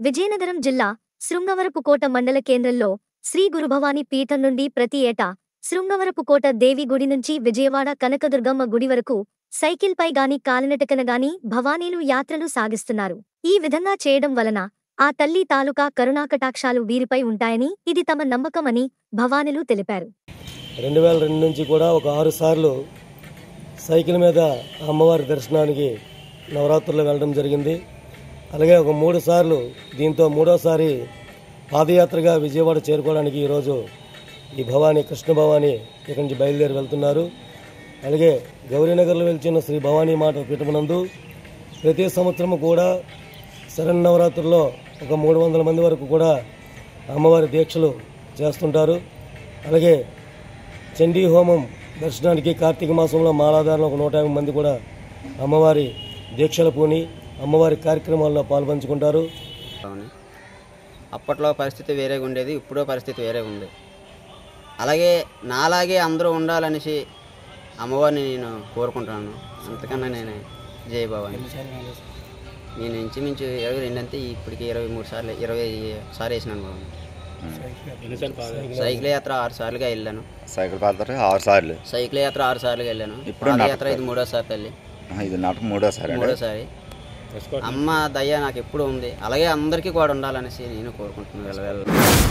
విజయనగరం జిల్లా శృంగవరపుకోట మండల కేంద్రంలో శ్రీ గురుభవాని పీఠం నుండి ప్రతి ఏటా శృంగవరపుకోట దేవి గుడి నుంచి విజయవాడ కనకదుర్గమ్మ గుడి వరకు సైకిల్పై గాని కాలినటకన గాని భవానీలు యాత్రలు సాగిస్తున్నారు ఈ విధంగా చేయడం వలన ఆ తల్లి తాలూకా కరుణాకటాక్షాలు వీరిపై ఉంటాయని ఇది తమ నమ్మకమని భవానీలు తెలిపారు రెండు వేల రెండు నుంచి కూడా ఒక ఆరు సార్లు సైకిల్ మీద అమ్మవారి దర్శనానికి నవరాత్రుల్లో వెళ్ళడం జరిగింది అలాగే ఒక మూడు సార్లు దీంతో మూడోసారి పాదయాత్రగా విజయవాడ చేరుకోవడానికి ఈరోజు ఈ భవానీ కృష్ణ భవానీ ఇక్కడి నుంచి బయలుదేరి వెళ్తున్నారు అలాగే గౌరీనగర్లో వెళ్తున్న శ్రీ భవానీ మాట పీఠమునందు ప్రతి సంవత్సరం కూడా శరన్నవరాత్రుల్లో ఒక మూడు వందల మంది వరకు కూడా అమ్మవారి దీక్షలు చేస్తుంటారు అలాగే చండీ హోమం దర్శనానికి కార్తీక మాసంలో మాలాధారణ ఒక నూట యాభై మంది కూడా అమ్మవారి దీక్షలు పూని అమ్మవారి కార్యక్రమాల్లో పాల్పంచుకుంటారు అవును అప్పట్లో పరిస్థితి వేరేగా ఉండేది ఇప్పుడు పరిస్థితి వేరే ఉంది అలాగే నాలాగే అందరూ ఉండాలనేసి అమ్మవారిని నేను కోరుకుంటున్నాను అంతకన్నా నేను జయ భవాని నేను ఇంచుమించు ఇరవై రెండు అంతే ఇప్పటికి ఇరవై మూడు సార్లు ఇరవై సార్లు వేసినాను బాబు సైకిల్ యాత్ర ఆరు సార్లుగా వెళ్ళాను సైకిల్ పాత్ర ఆరు సార్లు సైకిల్ యాత్ర ఆరు సార్లుగా వెళ్ళాను ఇప్పుడు పాదయాత్ర ఇది మూడోసారి తల్లి ఆ, ఇది నాటకం మూడోసారి అండి మూడోసారి అమ్మ దయ నాకు ఎప్పుడు ఉంది అలాగే అందరికీ కూడా ఉండాలనేసి నేను కోరుకుంటున్నాను వెళ్ళ